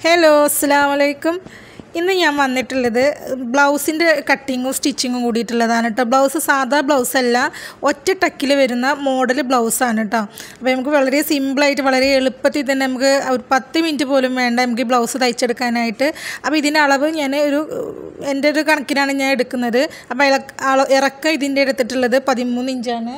hello അസ്സാം വലൈക്കും ഇന്ന് ഞാൻ വന്നിട്ടുള്ളത് ബ്ലൗസിൻ്റെ കട്ടിങ്ങും സ്റ്റിച്ചിങ്ങും കൂടിയിട്ടുള്ളതാണ് കേട്ടോ ബ്ലൗസ് സാധാ ബ്ലൗസ് അല്ല ഒറ്റ ടക്കിൽ വരുന്ന മോഡൽ ബ്ലൗസാണ് കേട്ടോ അപ്പോൾ നമുക്ക് വളരെ സിമ്പിളായിട്ട് വളരെ എളുപ്പത്തിൽ തന്നെ നമുക്ക് ഒരു പത്ത് മിനിറ്റ് പോലും വേണ്ട നമുക്ക് ഈ ബ്ലൗസ് തയ്ച്ചെടുക്കാനായിട്ട് അപ്പോൾ ഇതിൻ്റെ അളവ് ഞാൻ ഒരു എൻ്റെ ഒരു കണക്കിനാണ് ഞാൻ എടുക്കുന്നത് അപ്പോൾ ഇള- അള- ഇറക്കം ഇതിൻ്റെ എടുത്തിട്ടുള്ളത് പതിമൂന്ന് ഇഞ്ചാണ്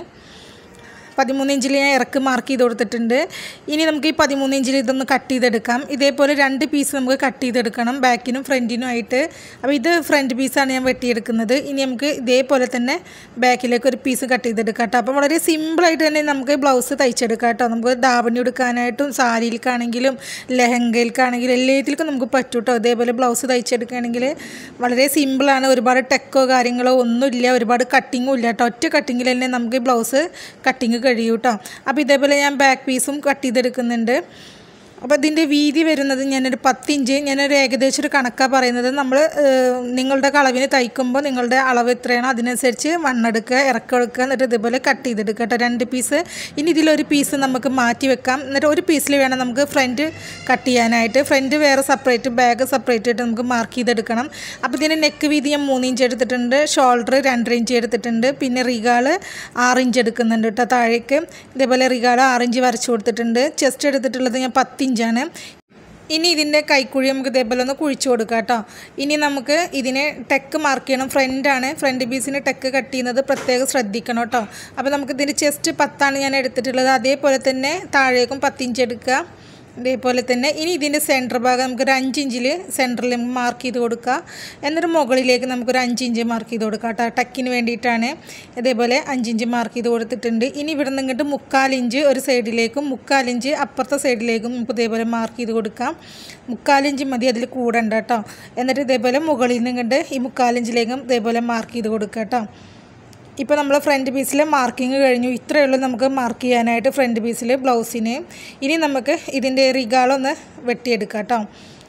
പതിമൂന്ന് ഇഞ്ചിൽ ഞാൻ ഇറക്ക് മാർക്ക് ചെയ്ത് കൊടുത്തിട്ടുണ്ട് ഇനി നമുക്ക് ഈ പതിമൂന്ന് ഇഞ്ചിൽ ഇതൊന്ന് കട്ട് ചെയ്തെടുക്കാം ഇതേപോലെ രണ്ട് പീസ് നമുക്ക് കട്ട് ചെയ്തെടുക്കണം ബാക്കിനും ഫ്രണ്ടിനും ആയിട്ട് അപ്പോൾ ഇത് ഫ്രണ്ട് പീസാണ് ഞാൻ വെട്ടിയെടുക്കുന്നത് ഇനി നമുക്ക് ഇതേപോലെ തന്നെ ബാക്കിലേക്ക് ഒരു പീസ് കട്ട് ചെയ്തെടുക്കാം കേട്ടോ അപ്പോൾ വളരെ സിമ്പിളായിട്ട് തന്നെ നമുക്ക് ബ്ലൗസ് തയ്ച്ചെടുക്കാം കേട്ടോ നമുക്ക് ധാവണി എടുക്കാനായിട്ടും സാരിയിലേക്കാണെങ്കിലും ലെഹങ്കയിലേക്കാണെങ്കിലും എല്ലാത്തിലേക്കും നമുക്ക് പറ്റും കേട്ടോ ഇതേപോലെ ബ്ലൗസ് തയ്ച്ചെടുക്കുകയാണെങ്കിൽ വളരെ സിമ്പിളാണ് ഒരുപാട് ടെക്കോ കാര്യങ്ങളോ ഒന്നുമില്ല ഒരുപാട് കട്ടിങ്ങും ഇല്ല കേട്ടോ ഒറ്റ കട്ടിങ്ങിൽ തന്നെ നമുക്ക് ഈ ബ്ലൗസ് കട്ടിങ് കഴിയും കേട്ടോ അപ്പോൾ ഇതേപോലെ ഞാൻ ബാക്ക് പീസും കട്ട് ചെയ്തെടുക്കുന്നുണ്ട് അപ്പോൾ ഇതിൻ്റെ വീതി വരുന്നത് ഞാനൊരു പത്തിഞ്ച് ഞാനൊരു ഏകദേശം ഒരു കണക്കാണ് പറയുന്നത് നമ്മൾ നിങ്ങളുടെ അളവിന് തയ്ക്കുമ്പോൾ നിങ്ങളുടെ അളവ് എത്രയാണോ അതിനനുസരിച്ച് മണ്ണെടുക്കുക ഇറക്കെടുക്കുക എന്നിട്ട് ഇതേപോലെ കട്ട് ചെയ്തെടുക്കുക കേട്ടോ രണ്ട് പീസ് ഇനി ഇതിലൊരു പീസ് നമുക്ക് മാറ്റി വെക്കാം എന്നിട്ട് ഒരു പീസിൽ വേണം നമുക്ക് ഫ്രണ്ട് കട്ട് ചെയ്യാനായിട്ട് ഫ്രണ്ട് വേറെ സെപ്പറേറ്റ് ബാക്ക് സെപ്പറേറ്റ് ആയിട്ട് നമുക്ക് മാർക്ക് ചെയ്തെടുക്കണം അപ്പോൾ ഇതിന് നെക്ക് വീതി ഞാൻ മൂന്ന് ഇഞ്ച് എടുത്തിട്ടുണ്ട് ഷോൾഡർ രണ്ടര ഇഞ്ച് എടുത്തിട്ടുണ്ട് പിന്നെ റിഗാള് ആറ് ഇഞ്ച് എടുക്കുന്നുണ്ട് കേട്ടോ താഴേക്ക് ഇതേപോലെ റിഗാള് ആറ് ഇഞ്ച് വരച്ചു കൊടുത്തിട്ടുണ്ട് ചെസ്റ്റ് എടുത്തിട്ടുള്ളത് ഞാൻ പത്ത് ഇഞ്ചാണ് ഇനി ഇതിൻ്റെ കൈക്കുഴി നമുക്ക് ഇതേപോലെ ഒന്ന് കുഴിച്ചു കൊടുക്കാം കേട്ടോ ഇനി നമുക്ക് ഇതിന് ടെക്ക് മാർക്ക് ചെയ്യണം ഫ്രണ്ടാണ് ഫ്രണ്ട് പീസിന് ടെക്ക് കട്ട് ചെയ്യുന്നത് പ്രത്യേകം ശ്രദ്ധിക്കണം കേട്ടോ അപ്പോൾ നമുക്ക് ഇതിൻ്റെ ചെസ്റ്റ് പത്താണ് ഞാൻ എടുത്തിട്ടുള്ളത് അതേപോലെ തന്നെ താഴേക്കും പത്ത് ഇഞ്ച് എടുക്കുക ഇതേപോലെ തന്നെ ഇനി ഇതിൻ്റെ സെൻറ്റർ ഭാഗം നമുക്കൊരു അഞ്ച് ഇഞ്ചിൽ സെൻറ്ററിൽ മാർക്ക് ചെയ്ത് കൊടുക്കുക എന്നിട്ട് മുകളിലേക്ക് നമുക്കൊരു അഞ്ച് ഇഞ്ച് മാർക്ക് ചെയ്ത് കൊടുക്കുക കേട്ടോ ടക്കിന് വേണ്ടിയിട്ടാണ് ഇതേപോലെ അഞ്ച് ഇഞ്ച് മാർക്ക് ചെയ്ത് കൊടുത്തിട്ടുണ്ട് ഇനി ഇവിടെ നിന്ന് ഇങ്ങോട്ട് മുക്കാൽ ഇഞ്ച് ഒരു സൈഡിലേക്കും മുക്കാൽ ഇഞ്ച് അപ്പുറത്തെ സൈഡിലേക്കും നമുക്ക് ഇതേപോലെ മാർക്ക് ചെയ്ത് കൊടുക്കാം മുക്കാലിഞ്ച് മതി അതിൽ കൂടണ്ട കേട്ടോ എന്നിട്ട് ഇതേപോലെ മുകളിൽ നിന്ന് ഇങ്ങോട്ട് ഈ മുക്കാലിഞ്ചിലേക്കും ഇതേപോലെ മാർക്ക് ചെയ്ത് കൊടുക്കുക കേട്ടോ ഇപ്പോൾ നമ്മൾ ഫ്രണ്ട് പീസിൽ മാർക്കിങ് കഴിഞ്ഞു ഇത്രയേ ഉള്ളൂ നമുക്ക് മാർക്ക് ചെയ്യാനായിട്ട് ഫ്രണ്ട് പീസിൽ ബ്ലൗസിന് ഇനി നമുക്ക് ഇതിൻ്റെ റിഗാളൊന്ന് വെട്ടിയെടുക്കാം കേട്ടോ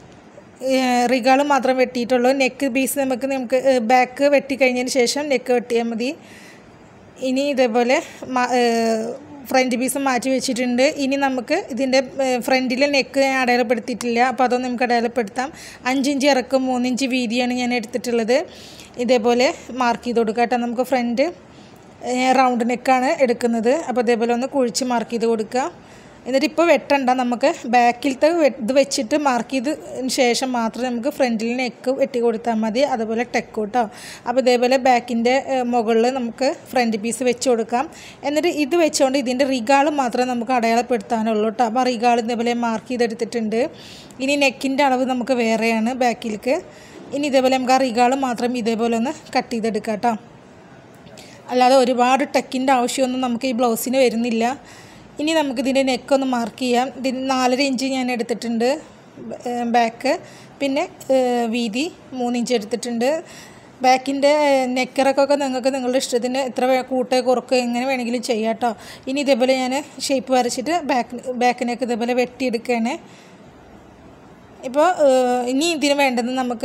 റിഗാൾ മാത്രം വെട്ടിയിട്ടുള്ളൂ നെക്ക് പീസ് നമുക്ക് നമുക്ക് ബാക്ക് വെട്ടി കഴിഞ്ഞതിന് ശേഷം നെക്ക് വെട്ടിയാൽ മതി ഇനി ഇതേപോലെ ഫ്രണ്ട് പീസ് മാറ്റി വെച്ചിട്ടുണ്ട് ഇനി നമുക്ക് ഇതിൻ്റെ ഫ്രണ്ടിലെ നെക്ക് ഞാൻ അടയാളപ്പെടുത്തിയിട്ടില്ല അപ്പോൾ അതൊന്നും നമുക്ക് അടയാളപ്പെടുത്താം അഞ്ചിഞ്ച് ഇറക്കും മൂന്നിഞ്ച് വീതിയാണ് ഞാൻ എടുത്തിട്ടുള്ളത് ഇതേപോലെ മാർക്ക് ചെയ്ത് കൊടുക്കാം കേട്ടോ നമുക്ക് ഫ്രണ്ട് റൗണ്ട് നെക്കാണ് എടുക്കുന്നത് അപ്പോൾ ഇതേപോലെ ഒന്ന് കുഴിച്ച് മാർക്ക് ചെയ്ത് കൊടുക്കുക എന്നിട്ട് ഇപ്പോൾ വെട്ടണ്ട നമുക്ക് ബാക്കിലത്തെ ഇത് വെച്ചിട്ട് മാർക്ക് ചെയ്തതിന് ശേഷം മാത്രമേ നമുക്ക് ഫ്രണ്ടിൽ നെക്ക് വെട്ടി കൊടുത്താൽ മതി അതുപോലെ ടെക്ക് കേട്ടോ അപ്പോൾ ഇതേപോലെ ബാക്കിൻ്റെ മുകളിൽ നമുക്ക് ഫ്രണ്ട് പീസ് വെച്ച് കൊടുക്കാം എന്നിട്ട് ഇത് വെച്ചുകൊണ്ട് ഇതിൻ്റെ റിഗാൾ മാത്രമേ നമുക്ക് അടയാളപ്പെടുത്താനുള്ളൂ കേട്ടോ അപ്പോൾ റിഗാൾ ഇതേപോലെ മാർക്ക് ചെയ്തെടുത്തിട്ടുണ്ട് ഇനി നെക്കിൻ്റെ അളവ് നമുക്ക് വേറെയാണ് ബാക്കിലേക്ക് ഇനി ഇതേപോലെ നമുക്ക് ആ റിഗാൾ മാത്രം ഇതേപോലെ ഒന്ന് കട്ട് ചെയ്തെടുക്കാം കേട്ടോ അല്ലാതെ ഒരുപാട് ടെക്കിൻ്റെ ആവശ്യമൊന്നും നമുക്ക് ഈ ബ്ലൗസിന് വരുന്നില്ല ഇനി നമുക്ക് ഇതിൻ്റെ നെക്കൊന്ന് മാർക്ക് ചെയ്യാം ഇതിന് നാലര ഇഞ്ച് ഞാൻ എടുത്തിട്ടുണ്ട് ബാക്ക് പിന്നെ ഏഹ്, വീതി മൂന്ന് ഇഞ്ച് എടുത്തിട്ടുണ്ട് ബാക്കിൻ്റെ നെക്കിറക്കൊക്കെ നിങ്ങൾക്ക് നിങ്ങളുടെ ഇഷ്ടത്തിന് എത്ര വേ- കൂട്ടുക കുറക്കുക എങ്ങനെ വേണമെങ്കിലും ചെയ്യാം കേട്ടോ ഇനി ഇതേപോലെ ഞാൻ ഷേപ്പ് വരച്ചിട്ട് ബാക്ക് ബാക്കിനൊക്കെ ഇതേപോലെ വെട്ടിയെടുക്കുകയാണ് ഇപ്പോൾ ഇനി ഇതിന് വേണ്ടത് നമുക്ക്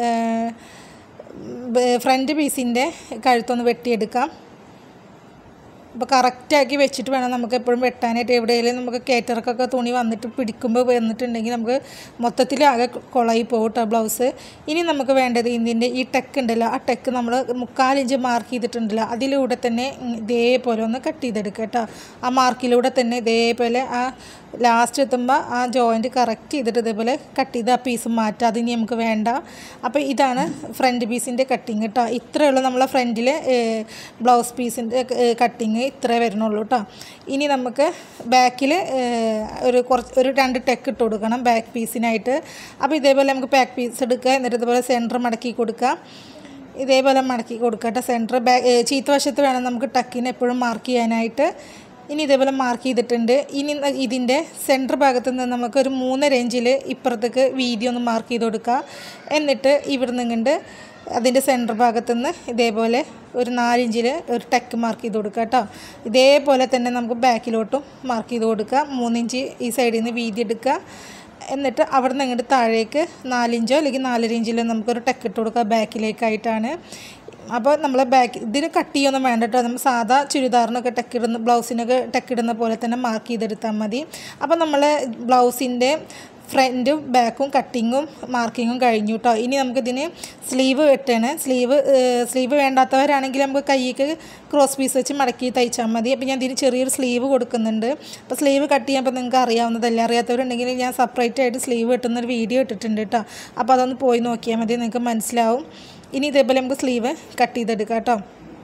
ഫ്രണ്ട് പീസിൻ്റെ കഴുത്തൊന്ന് വെട്ടിയെടുക്കാം അപ്പോൾ കറക്റ്റാക്കി വെച്ചിട്ട് വേണം നമുക്ക് എപ്പോഴും വെട്ടാനായിട്ട് എവിടെയെങ്കിലും നമുക്ക് കേറ്റർക്കൊക്കെ തുണി വന്നിട്ട് പിടിക്കുമ്പോൾ വന്നിട്ടുണ്ടെങ്കിൽ നമുക്ക് മൊത്തത്തിൽ ആകെ കുളയി പോകും കേട്ടോ ബ്ലൗസ് ഇനി നമുക്ക് വേണ്ടത് ഇതിൻ്റെ ഈ ടെക്ക് ഉണ്ടല്ലോ ആ ടെക്ക് നമ്മൾ മുക്കാലിഞ്ച് മാർക്ക് ചെയ്തിട്ടുണ്ടല്ലോ അതിലൂടെ തന്നെ ഇതേപോലെ ഒന്ന് കട്ട് ചെയ്തെടുക്കുക കേട്ടോ ആ മാർക്കിലൂടെ തന്നെ ഇതേപോലെ ആ ലാസ്റ്റ് എത്തുമ്പോൾ ആ ജോയിൻറ്റ് കറക്റ്റ് ചെയ്തിട്ട് ഇതേപോലെ കട്ട് ചെയ്ത് ആ പീസ് മാറ്റുക അത് ഇനി നമുക്ക് വേണ്ട അപ്പോൾ ഇതാണ് ഫ്രണ്ട് പീസിൻ്റെ കട്ടിങ് കേട്ടോ ഇത്രയേ ഉള്ളൂ നമ്മളെ ഫ്രണ്ടിൽ ബ്ലൗസ് പീസിൻ്റെ കട്ടിങ് ഇത്രേ വരുന്നുള്ളൂ കേട്ടോ ഇനി നമുക്ക് ബാക്കിൽ ഒരു കുറച്ച് ഒരു രണ്ട് ടെക്ക് ഇട്ട് കൊടുക്കണം ബാക്ക് പീസിനായിട്ട് അപ്പോൾ ഇതേപോലെ നമുക്ക് ബാക്ക് പീസ് എടുക്കുക എന്നിട്ട് ഇതുപോലെ സെൻറ്റർ മടക്കി കൊടുക്കുക ഇതേപോലെ മടക്കി കൊടുക്കുക കേട്ടോ സെൻറ്റർ ബാക്ക് ചീത്ത വശത്ത് വേണം നമുക്ക് ടക്കിന് എപ്പോഴും മാർക്ക് ചെയ്യാനായിട്ട് ഇനി ഇതേപോലെ മാർക്ക് ചെയ്തിട്ടുണ്ട് ഇനി ന- ഇതിൻ്റെ സെൻറ്റർ ഭാഗത്ത് നിന്ന് നമുക്ക് ഒരു മൂന്ന് റേഞ്ചിൽ ഇപ്പുറത്തേക്ക് വീതി ഒന്ന് മാർക്ക് ചെയ്ത് കൊടുക്കുക എന്നിട്ട് ഇവിടെ നിന്നുകൊണ്ട് അതിൻ്റെ സെൻറ്റർ ഭാഗത്ത് നിന്ന് ഇതേപോലെ ഒരു നാലിഞ്ചിൽ ഒരു ടെക്ക് മാർക്ക് ചെയ്ത് കൊടുക്കുക കേട്ടോ ഇതേപോലെ തന്നെ നമുക്ക് ബാക്കിലോട്ടും മാർക്ക് ചെയ്ത് കൊടുക്കുക മൂന്നിഞ്ച് ഈ സൈഡിൽ നിന്ന് വീതി എടുക്കുക എന്നിട്ട് അവിടെ നിന്ന് ഇങ്ങോട്ട് താഴേക്ക് നാലിഞ്ചോ അല്ലെങ്കിൽ നാലര ഇഞ്ചിലോ നമുക്കൊരു ടെക്ക് ഇട്ട് കൊടുക്കുക ബാക്കിലേക്കായിട്ടാണ് അപ്പോൾ നമ്മൾ ബാക്ക് ഇതിന് കട്ട് ചെയ്യൊന്നും വേണ്ട കേട്ടോ നമ്മൾ സാധാ ചുരിദാറിനൊക്കെ ടെക്കിടുന്ന ബ്ലൗസിനൊക്കെ ടെക്കിടുന്ന പോലെ തന്നെ മാർക്ക് ചെയ്തെടുത്താൽ മതി അപ്പോൾ നമ്മൾ ബ്ലൗസിൻ്റെ ഫ്രണ്ടും ബാക്കും കട്ടിങ്ങും മാർക്കിങ്ങും കഴിഞ്ഞു കേട്ടോ ഇനി നമുക്കിതിന് സ്ലീവ് വെട്ടാണ് സ്ലീവ് സ്ലീവ് വേണ്ടാത്തവരാണെങ്കിൽ നമുക്ക് കൈക്ക് ക്രോസ് പീസ് വെച്ച് മടക്കി തയ്ച്ചാൽ മതി അപ്പോൾ ഞാൻ ഇതിന് ചെറിയൊരു സ്ലീവ് കൊടുക്കുന്നുണ്ട് അപ്പോൾ സ്ലീവ് കട്ട് ചെയ്യുമ്പോൾ നിങ്ങൾക്ക് അറിയാവുന്നതല്ല അറിയാത്തവരുണ്ടെങ്കിൽ ഞാൻ സെപ്പറേറ്റ് ആയിട്ട് സ്ലീവ് വെട്ടുന്നൊരു വീഡിയോ ഇട്ടിട്ടുണ്ട് കേട്ടോ അപ്പോൾ അതൊന്ന് പോയി നോക്കിയാൽ മതി നിങ്ങൾക്ക് മനസ്സിലാവും ഇനി ഇതേപോലെ നമുക്ക് സ്ലീവ് കട്ട് ചെയ്തെടുക്കാം കേട്ടോ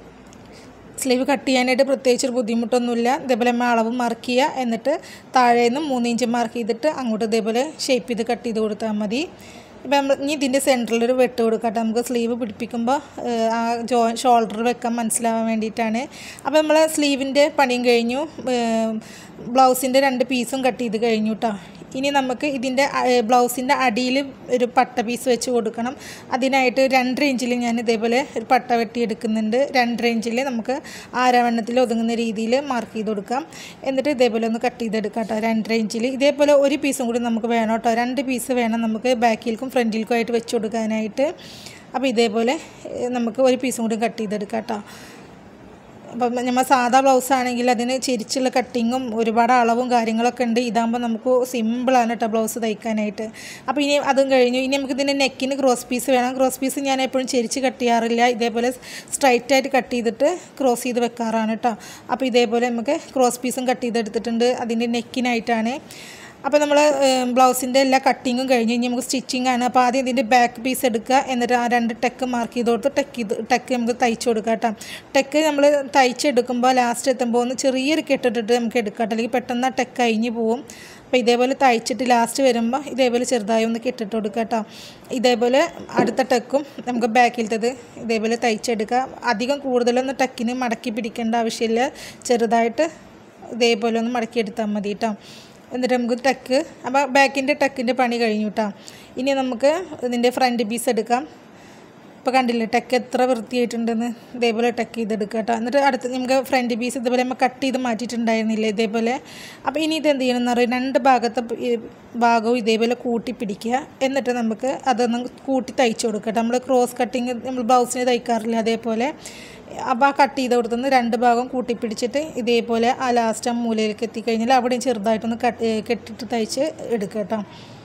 സ്ലീവ് കട്ട് ചെയ്യാനായിട്ട് പ്രത്യേകിച്ച് ഒരു ബുദ്ധിമുട്ടൊന്നുമില്ല ഇതേപോലെ നമ്മൾ അളവ് മാർക്ക് ചെയ്യുക എന്നിട്ട് താഴെ നിന്ന് മൂന്ന് ഇഞ്ച് മാർക്ക് ചെയ്തിട്ട് അങ്ങോട്ട് ഇതേപോലെ ഷേപ്പ് ചെയ്ത് കട്ട് ചെയ്ത് കൊടുത്താൽ മതി ഇപ്പം നമ്മൾ ഇനി ഇതിൻ്റെ സെൻറ്ററിൽ ഒരു വെട്ട് കൊടുക്കട്ടെ നമുക്ക് സ്ലീവ് പിടിപ്പിക്കുമ്പോൾ ഏഹ്, ആ ജോ ഷോൾഡർ വെക്കാൻ മനസ്സിലാവാൻ വേണ്ടിയിട്ടാണ് അപ്പോൾ നമ്മൾ സ്ലീവിൻ്റെ പണിയും കഴിഞ്ഞു ബ്ലൗസിൻ്റെ രണ്ട് പീസും കട്ട് ചെയ്ത് കഴിഞ്ഞു കേട്ടോ ഇനി നമുക്ക് ഇതിൻ്റെ ബ്ലൗസിൻ്റെ അടിയിൽ ഒരു പട്ട പീസ് വെച്ച് കൊടുക്കണം അതിനായിട്ട് രണ്ട് ഇഞ്ചിൽ ഞാൻ ഇതേപോലെ ഒരു പട്ട വെട്ടി എടുക്കുന്നുണ്ട് രണ്ട് ഇഞ്ചിൽ നമുക്ക് ആരവണ്ണത്തിൽ ഒതുങ്ങുന്ന രീതിയിൽ മാർക്ക് ചെയ്ത് കൊടുക്കാം എന്നിട്ട് ഇതേപോലെ ഒന്ന് കട്ട് ചെയ്തെടുക്കാം കേട്ടോ രണ്ട് ഇഞ്ചിൽ ഇതേപോലെ ഒരു പീസും കൂടി നമുക്ക് വേണം കേട്ടോ രണ്ട് പീസ് വേണം നമുക്ക് ബാക്കിൽക്കും ഫ്രണ്ടിൽക്കും ആയിട്ട് വെച്ച് കൊടുക്കാനായിട്ട് അപ്പോൾ ഇതേപോലെ ഏഹ്, നമുക്ക് ഒരു പീസും കൂടി കട്ട് ചെയ്തെടുക്കാം കേട്ടോ അപ്പം നമ്മൾ സാധാ ബ്ലൗസ് ആണെങ്കിൽ അതിന് ചിരിച്ചുള്ള കട്ടിങ്ങും ഒരുപാട് അളവും കാര്യങ്ങളൊക്കെ ഉണ്ട് ഇതാകുമ്പോൾ നമുക്ക് സിമ്പിളാണ് കേട്ടോ ബ്ലൗസ് തയ്ക്കാനായിട്ട് അപ്പോൾ ഇനി അതും കഴിഞ്ഞു ഇനി നമുക്ക് ഇതിൻ്റെ നെക്കിന് ക്രോസ് പീസ് വേണം ക്രോസ് പീസ് ഞാൻ എപ്പോഴും ചെരിച്ച് കട്ട് ചെയ്യാറില്ല ഇതേപോലെ സ്ട്രൈറ്റ് ആയിട്ട് കട്ട് ചെയ്തിട്ട് ക്രോസ് ചെയ്ത് വെക്കാറാണ് കേട്ടോ അപ്പോൾ ഇതേപോലെ നമുക്ക് ക്രോസ് പീസും കട്ട് ചെയ്തെടുത്തിട്ടുണ്ട് അതിൻ്റെ നെക്കിനായിട്ടാണ് അപ്പോൾ നമ്മൾ ബ്ലൗസിൻ്റെ എല്ലാ കട്ടിങ്ങും കഴിഞ്ഞ് ഇനി നമുക്ക് സ്റ്റിച്ചിങ് ആണ് അപ്പോൾ ആദ്യം ഇതിൻ്റെ ബാക്ക് പീസ് എടുക്കുക എന്നിട്ട് ആ രണ്ട് ടെക്ക് മാർക്ക് ചെയ്ത് കൊടുത്ത് ടെക്ക് ചെയ്ത് ടെക്ക് നമുക്ക് തയ്ച്ച് കൊടുക്കുക കേട്ടോ ടെക്ക് നമ്മൾ തയ്ച്ചെടുക്കുമ്പോൾ ലാസ്റ്റ് എത്തുമ്പോൾ ഒന്ന് ചെറിയൊരു കെട്ടിട്ടിട്ട് നമുക്ക് എടുക്കാം കേട്ടോ അല്ലെങ്കിൽ പെട്ടെന്ന് ആ ടെക്ക് കഴിഞ്ഞ് പോവും അപ്പോൾ ഇതേപോലെ തയ്ച്ചിട്ട് ലാസ്റ്റ് വരുമ്പോൾ ഇതേപോലെ ചെറുതായി ഒന്ന് കെട്ടിട്ട് കൊടുക്കുക കേട്ടോ ഇതേപോലെ അടുത്ത ടെക്കും നമുക്ക് ബാക്കിലത്തത് ഇതേപോലെ തയ്ച്ചെടുക്കുക അധികം കൂടുതലൊന്നും ടെക്കിന് മടക്കി പിടിക്കേണ്ട ആവശ്യമില്ല ചെറുതായിട്ട് ഇതേപോലെ ഒന്ന് മടക്കിയെടുത്താൽ മതി കേട്ടോ എന്നിട്ട് നമുക്ക് ടക്ക് അപ്പോൾ ബാക്കിൻ്റെ ടക്കിൻ്റെ പണി കഴിഞ്ഞു കേട്ടോ ഇനി നമുക്ക് ഇതിൻ്റെ ഫ്രണ്ട് പീസ് എടുക്കാം ഇപ്പോൾ കണ്ടില്ലേ ടെക്ക് എത്ര വൃത്തിയായിട്ടുണ്ടെന്ന് ഇതേപോലെ ടക്ക് ചെയ്തെടുക്കുക കേട്ടോ എന്നിട്ട് അടുത്ത് നമുക്ക് ഫ്രണ്ട് പീസ് ഇതേപോലെ നമ്മൾ കട്ട് ചെയ്ത് മാറ്റിയിട്ടുണ്ടായിരുന്നില്ലേ ഇതേപോലെ അപ്പോൾ ഇനി ഇത് എന്ത് ചെയ്യണം എന്ന് പറയുക രണ്ട് ഭാഗത്തെ പ് ഈ ഭാഗവും ഇതേപോലെ കൂട്ടി പിടിക്കുക എന്നിട്ട് നമുക്ക് അതൊന്ന് കൂട്ടി തയ്ച്ചു കൊടുക്കുക കേട്ടോ നമ്മൾ ക്രോസ് കട്ടിങ് നമ്മൾ ബ്ലൗസിന് തയ്ക്കാറില്ല അതേപോലെ അപ്പോൾ ആ കട്ട് ചെയ്ത് കൊടുത്തുനിന്ന് രണ്ട് ഭാഗം കൂട്ടിപ്പിടിച്ചിട്ട് ഇതേപോലെ ആ ലാസ്റ്റ് ആ മൂലയിലേക്ക് എത്തിക്കഴിഞ്ഞാൽ അവിടെയും ചെറുതായിട്ടൊന്ന് കട്ട് ഏ, കെട്ടിട്ട് തയ്ച്ച് എടുക്കുക കേട്ടോ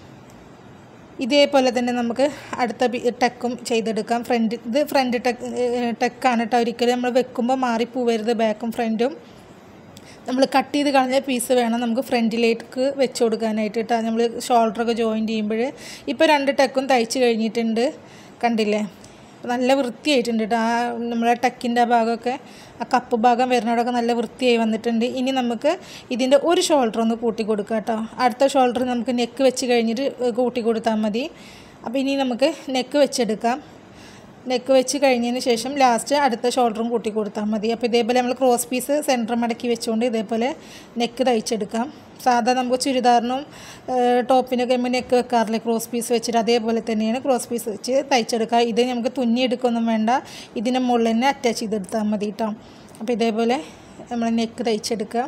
ഇതേപോലെ തന്നെ നമുക്ക് അടുത്ത പി- ടെക്കും ചെയ്തെടുക്കാം ഫ്രണ്ട് ഇത് ഫ്രണ്ട് ടെക്ക് ടെക്കാണ് കേട്ടോ ഒരിക്കലും നമ്മൾ വെക്കുമ്പോൾ മാറിപ്പോവരുത് ബാക്കും ഫ്രണ്ടും നമ്മൾ കട്ട് ചെയ്ത് കളഞ്ഞ പീസ് വേണം നമുക്ക് ഫ്രണ്ടിലേക്ക് വെച്ച് കൊടുക്കാനായിട്ട് കേട്ടോ നമ്മൾ ഷോൾഡറൊക്കെ ജോയിൻ ചെയ്യുമ്പോൾ ഇപ്പോൾ രണ്ട് ടെക്കും തയ്ച്ച് കഴിഞ്ഞിട്ടുണ്ട് കണ്ടില്ലേ നല്ല വൃത്തിയായിട്ടുണ്ട് കേട്ടോ ആ നമ്മളെ ടക്കിൻ്റെ ആ ഭാഗമൊക്കെ ആ കപ്പ് ഭാഗം വരുന്നവിടെയൊക്കെ നല്ല വൃത്തിയായി വന്നിട്ടുണ്ട് ഇനി നമുക്ക് ഇതിൻ്റെ ഒരു ഷോൾഡർ ഒന്ന് കൂട്ടി കൊടുക്കാം കേട്ടോ അടുത്ത ഷോൾഡർ നമുക്ക് നെക്ക് വെച്ച് കഴിഞ്ഞിട്ട് കൂട്ടി കൊടുത്താൽ മതി അപ്പോൾ ഇനി നമുക്ക് നെക്ക് വെച്ചെടുക്കാം നെക്ക് വെച്ച് കഴിഞ്ഞതിന് ശേഷം ലാസ്റ്റ് അടുത്ത ഷോൾഡറും കൂട്ടി കൊടുത്താൽ മതി അപ്പോൾ ഇതേപോലെ നമ്മൾ ക്രോസ് പീസ് സെൻറ്റർ മടക്കി വെച്ചുകൊണ്ട് ഇതേപോലെ നെക്ക് തയ്ച്ചെടുക്കാം സാധാ നമുക്ക് ചുരിദാറിനും ഏഹ്, ടോപ്പിനൊക്കെ നമ്മൾ നെക്ക് വെക്കാറില്ലേ ക്രോസ് പീസ് വെച്ചിട്ട് അതേപോലെ തന്നെയാണ് ക്രോസ് പീസ് വെച്ച് തയ്ച്ചെടുക്കുക ഇത് നമുക്ക് തുന്നിയെടുക്കൊന്നും വേണ്ട ഇതിൻ്റെ മുകളിൽ തന്നെ അറ്റാച്ച് ചെയ്തെടുത്താൽ മതി കേട്ടോ അപ്പോൾ ഇതേപോലെ നമ്മൾ നെക്ക് തയ്ച്ചെടുക്കുക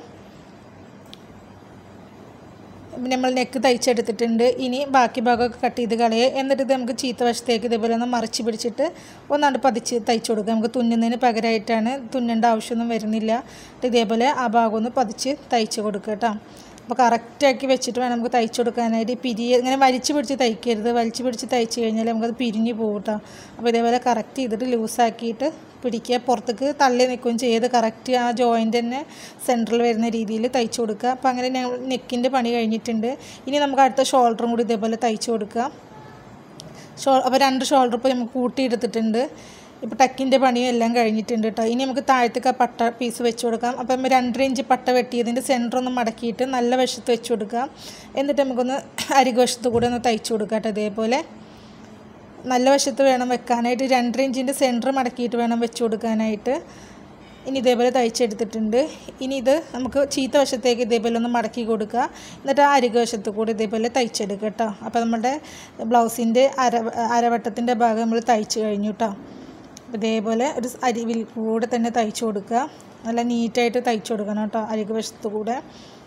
പിന്നെ നമ്മൾ നെക്ക് തയ്ച്ചെടുത്തിട്ടുണ്ട് ഇനി ബാക്കി ഭാഗമൊക്കെ കട്ട് ചെയ്ത് കളയുക എന്നിട്ട് ഇത് നമുക്ക് ചീത്ത വശത്തേക്ക് ഇതേപോലെ ഒന്ന് മറിച്ച് പിടിച്ചിട്ട് ഒന്നാണ്ട് പതിച്ച് തയ്ച്ചു കൊടുക്കുക നമുക്ക് തുന്നുന്നതിന് പകരമായിട്ടാണ് തുന്നേണ്ട ആവശ്യമൊന്നും വരുന്നില്ല എന്നിട്ട് ഇതേപോലെ ആ ഭാഗം ഒന്ന് പതിച്ച് തയ്ച്ച് കൊടുക്കുക കേട്ടോ അപ്പോൾ കറക്റ്റാക്കി വെച്ചിട്ട് വേണം നമുക്ക് തയ്ച്ചു കൊടുക്കാനായിട്ട് പിരിയ ഇങ്ങനെ വലിച്ചു പിടിച്ച് തയ്ക്കരുത് വലിച്ചു പിടിച്ച് തയ്ച്ച് കഴിഞ്ഞാൽ നമുക്കത് പിരിഞ്ഞ് പോകും കേട്ടോ അപ്പോൾ ഇതേപോലെ കറക്റ്റ് ചെയ്തിട്ട് ലൂസാക്കിയിട്ട് പിടിക്കുക പുറത്തേക്ക് തള്ളി നിൽക്കുകയും ചെയ്ത് കറക്റ്റ് ആ ജോയിൻ്റ് തന്നെ സെൻറ്ററിൽ വരുന്ന രീതിയിൽ തയ്ച്ചു കൊടുക്കുക അപ്പോൾ അങ്ങനെ ഞങ്ങൾ നെക്കിൻ്റെ പണി കഴിഞ്ഞിട്ടുണ്ട് ഇനി നമുക്ക് അടുത്ത ഷോൾഡറും കൂടി ഇതേപോലെ തയ്ച്ചു കൊടുക്കുക ഷോ അപ്പോൾ രണ്ട് ഷോൾഡർ ഇപ്പോൾ നമുക്ക് കൂട്ടിയെടുത്തിട്ടുണ്ട് ഇപ്പോൾ ടക്കിൻ്റെ പണിയും എല്ലാം കഴിഞ്ഞിട്ടുണ്ട് കേട്ടോ ഇനി നമുക്ക് താഴത്തേക്ക് ആ പട്ട പീസ് വെച്ച് കൊടുക്കാം അപ്പം നമ്മൾ രണ്ടര ഇഞ്ച് പട്ട വെട്ടിയതിൻ്റെ സെൻറ്റർ ഒന്ന് മടക്കിയിട്ട് നല്ല വശത്ത് വെച്ച് കൊടുക്കാം എന്നിട്ട് നമുക്കൊന്ന് അരികുവശത്ത് കൂടെ ഒന്ന് തയ്ച്ചു കൊടുക്കാം കേട്ടോ ഇതേപോലെ നല്ല വശത്ത് വേണം വെക്കാനായിട്ട് രണ്ടര ഇഞ്ചിൻ്റെ സെൻറ്റർ മടക്കിയിട്ട് വേണം വെച്ച് കൊടുക്കാനായിട്ട് ഇനി ഇതേപോലെ തയ്ച്ചെടുത്തിട്ടുണ്ട് ഇനി ഇത് നമുക്ക് ചീത്ത വശത്തേക്ക് ഇതേപോലെ ഒന്ന് മടക്കി കൊടുക്കുക എന്നിട്ട് ആ അരിക വശത്ത് കൂടി ഇതേപോലെ തയ്ച്ചെടുക്കുക കേട്ടോ അപ്പോൾ നമ്മുടെ ബ്ലൗസിൻ്റെ അര അരവട്ടത്തിൻ്റെ ഭാഗം നമ്മൾ തയ്ച്ച് കഴിഞ്ഞു കേട്ടോ ഇതേപോലെ ഒരു അരിവിൽ കൂടെ തന്നെ തയ്ച്ചു കൊടുക്കുക നല്ല നീറ്റായിട്ട് തയ്ച്ചു കൊടുക്കണം കേട്ടോ അരിക വശത്ത് കൂടെ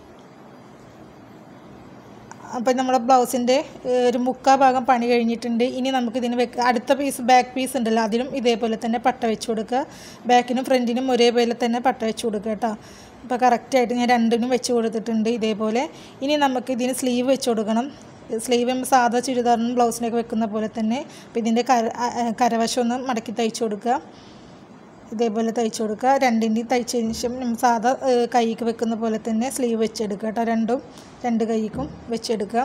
അപ്പം നമ്മളെ ബ്ലൗസിൻ്റെ ഏഹ്, ഒരു മുക്കാ ഭാഗം പണി കഴിഞ്ഞിട്ടുണ്ട് ഇനി നമുക്കിതിന് വെക്ക അടുത്ത പീസ് ബാക്ക് പീസ് ഉണ്ടല്ലോ അതിലും ഇതേപോലെ തന്നെ പട്ട വെച്ച് കൊടുക്കുക ബാക്കിനും ഫ്രണ്ടിനും ഒരേപോലെ തന്നെ പട്ട വെച്ച് കൊടുക്കുക കേട്ടോ അപ്പോൾ കറക്റ്റായിട്ട് ഞാൻ രണ്ടിനും വെച്ച് കൊടുത്തിട്ടുണ്ട് ഇതേപോലെ ഇനി നമുക്ക് ഇതിന് സ്ലീവ് വെച്ച് കൊടുക്കണം സ്ലീവ് സാധാ ചുരിദാറിനും ബ്ലൗസിനൊക്കെ വെക്കുന്ന പോലെ തന്നെ അപ്പോൾ ഇതിൻ്റെ കര അ- അ- കരവശം ഒന്ന് മടക്കി തയ്ച്ചു കൊടുക്കുക ഇതേപോലെ തയ്ച്ചു കൊടുക്കുക രണ്ടിൻ്റെയും തയ്ച്ചതിന് ശേഷം നമ്മൾ സാധാ ഏഹ്, കൈക്ക് വെക്കുന്ന പോലെ തന്നെ സ്ലീവ് വെച്ചെടുക്കുക കേട്ടോ രണ്ടും രണ്ട് കൈക്കും വെച്ചെടുക്കുക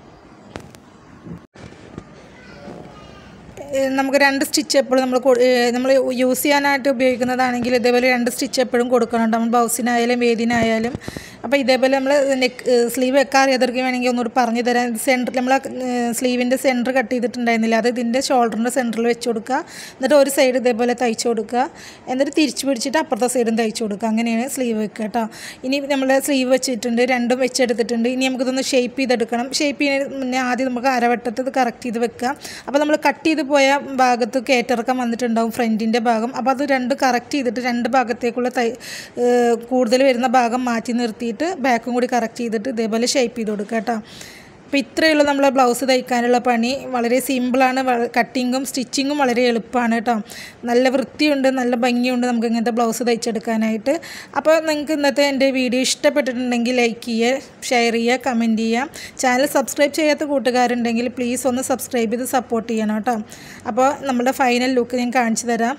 ഏഹ് നമുക്ക് രണ്ട് സ്റ്റിച്ച് എപ്പോഴും നമ്മൾ നമ്മൾ യൂസ് ചെയ്യാനായിട്ട് ഉപയോഗിക്കുന്നതാണെങ്കിൽ ഇതേപോലെ രണ്ട് സ്റ്റിച്ച് എപ്പോഴും കൊടുക്കണം നമ്മൾ ബ്ലൗസിനായാലും ഏതിനായാലും അപ്പോൾ ഇതേപോലെ നമ്മൾ നെക്ക് സ്ലീവ് വെക്കാൻ അറിയാത്തവർക്ക് വേണമെങ്കിൽ ഒന്നുകൂടി പറഞ്ഞു തരാം സെൻറ്റർ നമ്മൾ സ്ലീവിൻ്റെ സെൻറ്റർ കട്ട് ചെയ്തിട്ടുണ്ടായിരുന്നില്ല അത് ഇതിൻ്റെ ഷോൾഡറിൻ്റെ സെൻറ്ററിൽ വെച്ച് കൊടുക്കുക എന്നിട്ട് ഒരു സൈഡ് ഇതേപോലെ തയ്ച്ചു കൊടുക്കുക എന്നിട്ട് തിരിച്ച് പിടിച്ചിട്ട് അപ്പുറത്തെ സൈഡും തയ്ച്ചു കൊടുക്കുക അങ്ങനെയാണ് സ്ലീവ് വെക്കുക കേട്ടോ ഇനി നമ്മൾ സ്ലീവ് വെച്ചിട്ടുണ്ട് രണ്ടും വെച്ചെടുത്തിട്ടുണ്ട് ഇനി നമുക്കിതൊന്ന് ഷേപ്പ് ചെയ്തെടുക്കണം ഷേപ്പ് ചെയ്യുന്നതിന് മുന്നേ ആദ്യം നമുക്ക് അരവട്ടത്ത് ഇത് കറക്റ്റ് ചെയ്ത് വെക്കുക അപ്പോൾ നമ്മൾ കട്ട് ചെയ്ത് പോയ ഭാഗത്ത് കയറ്റിറക്കം വന്നിട്ടുണ്ടാവും ഫ്രണ്ടിൻ്റെ ഭാഗം അപ്പോൾ അത് രണ്ട് കറക്റ്റ് ചെയ്തിട്ട് രണ്ട് ഭാഗത്തേക്കുള്ള തൈ ഏഹ് കൂടുതൽ വരുന്ന ഭാഗം മാറ്റി നിർത്തിയിട്ട് ബാക്കും കൂടി കറക്റ്റ് ചെയ്തിട്ട് ഇതേപോലെ ഷേപ്പ് ചെയ്ത് കൊടുക്കുക കേട്ടോ അപ്പോൾ ഇത്രയേ ഉള്ളൂ നമ്മളെ ബ്ലൗസ് തയ്ക്കാനുള്ള പണി വളരെ സിമ്പിളാണ് കട്ടിങ്ങും സ്റ്റിച്ചിങ്ങും വളരെ എളുപ്പമാണ് കേട്ടോ നല്ല വൃത്തിയുണ്ട് നല്ല ഭംഗിയുണ്ട് നമുക്ക് ഇങ്ങനത്തെ ബ്ലൗസ് തയ്ച്ചെടുക്കാനായിട്ട് അപ്പോൾ നിങ്ങൾക്ക് ഇന്നത്തെ എൻ്റെ വീഡിയോ ഇഷ്ടപ്പെട്ടിട്ടുണ്ടെങ്കിൽ ലൈക്ക് ചെയ്യുക ഷെയർ ചെയ്യുക കമൻറ്റ് ചെയ്യുക ചാനൽ സബ്സ്ക്രൈബ് ചെയ്യാത്ത കൂട്ടുകാരുണ്ടെങ്കിൽ പ്ലീസ് ഒന്ന് സബ്സ്ക്രൈബ് ചെയ്ത് സപ്പോർട്ട് ചെയ്യണം കേട്ടോ അപ്പോൾ നമ്മുടെ ഫൈനൽ ലുക്ക് ഞാൻ കാണിച്ചു തരാം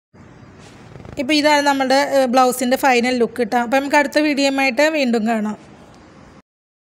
ഇപ്പോൾ ഇതാണ് നമ്മുടെ ബ്ലൗസിൻ്റെ ഫൈനൽ ലുക്ക് കേട്ടോ അപ്പോൾ നമുക്ക് അടുത്ത വീഡിയോയുമായിട്ട് വീണ്ടും കാണാം